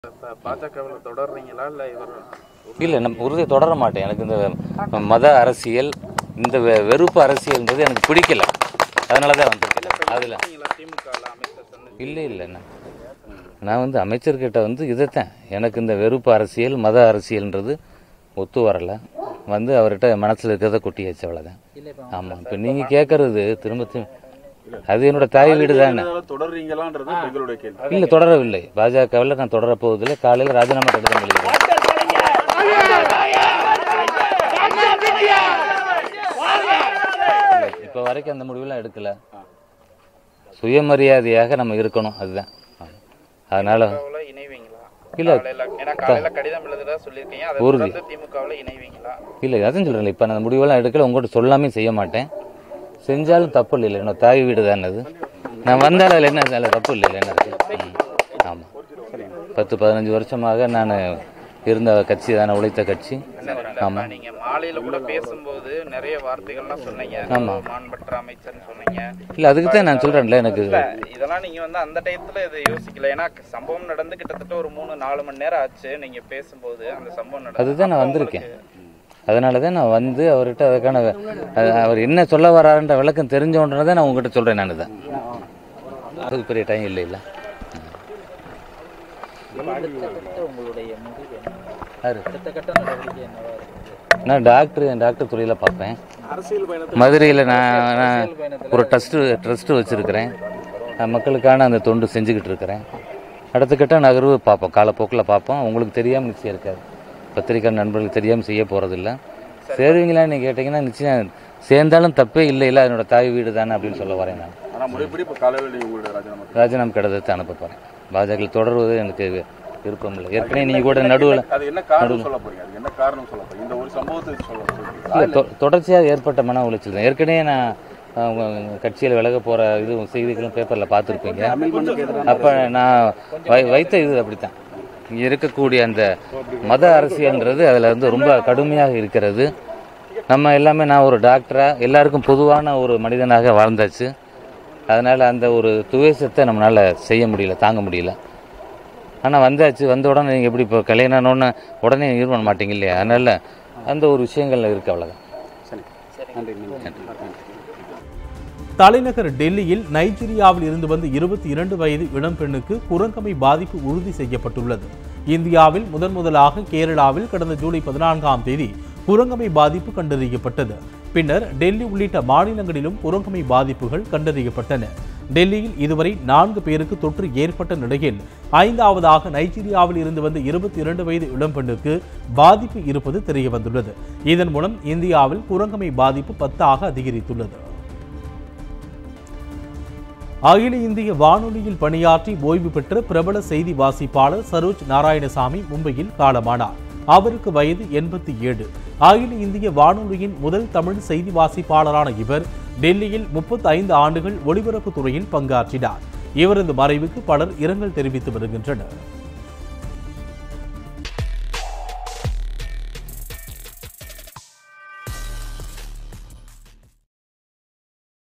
இப்ப பாஜகவில் தொடர்றீங்களா இல்ல இவர் இல்லை நம்ம உறுதியை தொடர மாட்டேன் எனக்கு இந்த மத அரசியல் இந்த வெ- வெறுப்பு அரசியல்ன்றது எனக்கு பிடிக்கல அதனால தான் வந்திருக்கேன் அதில் திமுக அமைச்சர் சொன்னது இல்லை இல்லை நான் நான் வந்து அமைச்சர்கிட்ட வந்து இதைத்தான் எனக்கு இந்த வெறுப்பு அரசியல் மத அரசியல்ன்றது ஒத்து வரல வந்து அவர்கிட்ட மனசில் இருக்கிறத கொட்டியாச்சு அவ்வளோதான் ஆமாம் இப்போ நீங்கள் கேட்குறது திரும்ப திரும்ப அது என்னோட தாய் வீடு தானே தொடர்றீங்களான்றது எங்களுடைய கேள்வி இல்லை தொடரவில்லை பாஜகவில் நான் தொடர போவதில்லை காலையில் ராஜினாமா கடிதம் எழுதுகிறேன் இப்போ வரைக்கும் அந்த முடிவெல்லாம் எடுக்கல சுயமரியாதையாக நம்ம இருக்கணும் அதுதான் அதனால திமுகவுல இணைவீங்களா இல்ல. காலையில ஏன்னா காலையில கடிதம் எழுதுறதா சொல்லியிருக்கீங்க அதை உறுதி. தொடர்ந்து திமுகவுல இணைவீங்களா இல்லை அதான் சொல்கிறேன் இப்போ நான் அந்த முடிவெல்லாம் எடுக்கல உங்கள்கிட்ட சொல்லாமே செய்ய மாட்டேன் செஞ்சாலும் தப்பு இல்லை என்னோட தாய் வீடு தானே அது நான் வந்தாலும் அதில் என்ன அதில் தப்பு இல்லை என்ன இருக்கு ம். ஆமாம் பத்து பதினஞ்சு வருஷமாக நான் இருந்த கட்சி தானே உழைத்த கட்சி ஆமாம் நீங்க மாலையில கூட பேசும்போது நிறைய வார்த்தைகள்லாம் சொன்னீங்க ஆமா. மாண்பற்ற அமைச்சர்னு சொன்னீங்க இல்லை அதுக்கு தான் நான் சொல்கிறேன்ல எனக்கு இல்ல இதெல்லாம் நீங்க வந்து அந்த டயத்துல இதை யோசிக்கல ஏன்னா சம்பவம் நடந்து கிட்டத்தட்ட ஒரு மூணு நாலு மணி நேரம் ஆச்சு நீங்க பேசும்போது அந்த சம்பவம் நடந்து அதுதான் நான் அப்ப வந்திருக்கேன் உங்களுக்கு- அதனால தான் நான் வந்து அவர்கிட்ட அதுக்கான அது- அவர் என்ன சொல்ல வராருன்ற விளக்கம் தெரிஞ்சோன்றதை தான் நான் உங்ககிட்ட சொல்கிறேன் நான் தான் அதுக்கு பெரிய டைம் இல்லை இல்லை யாரு? நான் டாக்டர் என் டாக்டர் துறையில் பார்ப்பேன் அரசியல் பயணத்தை மதுரையில் நான் நான் ஒரு ட்ரஸ்ட்டு ட்ரஸ்ட்டு வச்சுருக்கிறேன் மக்களுக்கான அந்த தொண்டு செஞ்சுக்கிட்டு இருக்கிறேன் அடுத்த கட்ட நகர்வு பார்ப்போம் காலப்போக்கில் பார்ப்போம் உங்களுக்கு தெரியாமல் நிச்சயம் இருக்காது பத்திரிக்கை நண்பர்களுக்கு தெரியாமல் செய்ய போகிறதில்ல சேருவீங்களான்னு கேட்டிங்கன்னா நிச்சயம் சேர்ந்தாலும் தப்பே இல்லை இல்லை என்னோட தாய் வீடு தானே அப்படின்னு சொல்ல வரேன் நான் ஆனா முறைப்படி இப்ப காலையில் நீங்க உங்களுடைய ராஜினாமா ராஜினாமா கடிதத்தை அனுப்ப போகிறேன் பாஜக தொடர்வது எனக்கு விருப்பம் இல்லை ஏற்கனவே நீங்கள் கூட நடுவில் அது என்ன காரணம் சொல்ல போறீங்க அது என்ன காரணம் சொல்ல போறீங்க இந்த ஒரு சம்பவத்தை சொல்ல சொல்றீங்க இல்லை தொ- தொடர்ச்சியாக ஏற்பட்ட மன உளைச்சல் தான் ஏற்கனவே நான் கட்சியில் விலக போகிற இது செய்திகளும் பேப்பரில் பார்த்துருப்பீங்க அப்போ நான் வை வைத்த இது அப்படித்தான் இங்கே இருக்கக்கூடிய அந்த மத அரசியல்ன்றது அதில் வந்து ரொம்ப கடுமையாக இருக்கிறது நம்ம எல்லாமே நான் ஒரு டாக்டராக எல்லாருக்கும் பொதுவான ஒரு மனிதனாக வாழ்ந்தாச்சு அதனால் அந்த ஒரு துவேஷத்தை நம்மளால் செய்ய முடியல தாங்க முடியல ஆனால் வந்தாச்சு வந்த உடனே நீங்கள் எப்படி இப்போ கல்யாணம்னு உடனே இது பண்ண மாட்டீங்க இல்லையா அதனால் அந்த ஒரு விஷயங்கள் இருக்குது அவ்வளோதான் தலைநகர் டெல்லியில் நைஜீரியாவில் இருந்து வந்த இருபத்தி இரண்டு வயது இளம்பெண்ணுக்கு குரங்கமை பாதிப்பு உறுதி செய்யப்பட்டுள்ளது இந்தியாவில் முதன் முதலாக கேரளாவில் கடந்த ஜூலை பதினான்காம் தேதி குரங்கமை பாதிப்பு கண்டறியப்பட்டது பின்னர் டெல்லி உள்ளிட்ட மாநிலங்களிலும் குரங்கமை பாதிப்புகள் கண்டறியப்பட்டன டெல்லியில் இதுவரை நான்கு பேருக்கு தொற்று ஏற்பட்ட நிலையில் ஐந்தாவதாக நைஜீரியாவில் இருந்து வந்த இருபத்தி இரண்டு வயது இளம்பெண்ணுக்கு பாதிப்பு இருப்பது தெரியவந்துள்ளது இதன் மூலம் இந்தியாவில் குரங்கமை பாதிப்பு பத்தாக அதிகரித்துள்ளது அகில இந்திய வானொலியில் பணியாற்றி ஓய்வு பெற்ற பிரபல செய்தி வாசிப்பாளர் சரோஜ் நாராயணசாமி மும்பையில் காலமானார் அவருக்கு வயது எண்பத்தி ஏழு அகில இந்திய வானொலியின் முதல் தமிழ் செய்தி வாசிப்பாளரான இவர் டெல்லியில் 35 ஐந்து ஆண்டுகள் ஒலிபரப்பு துறையில் பங்காற்றினார் இவரது மறைவுக்கு பலர் இரங்கல் தெரிவித்து வருகின்றனர்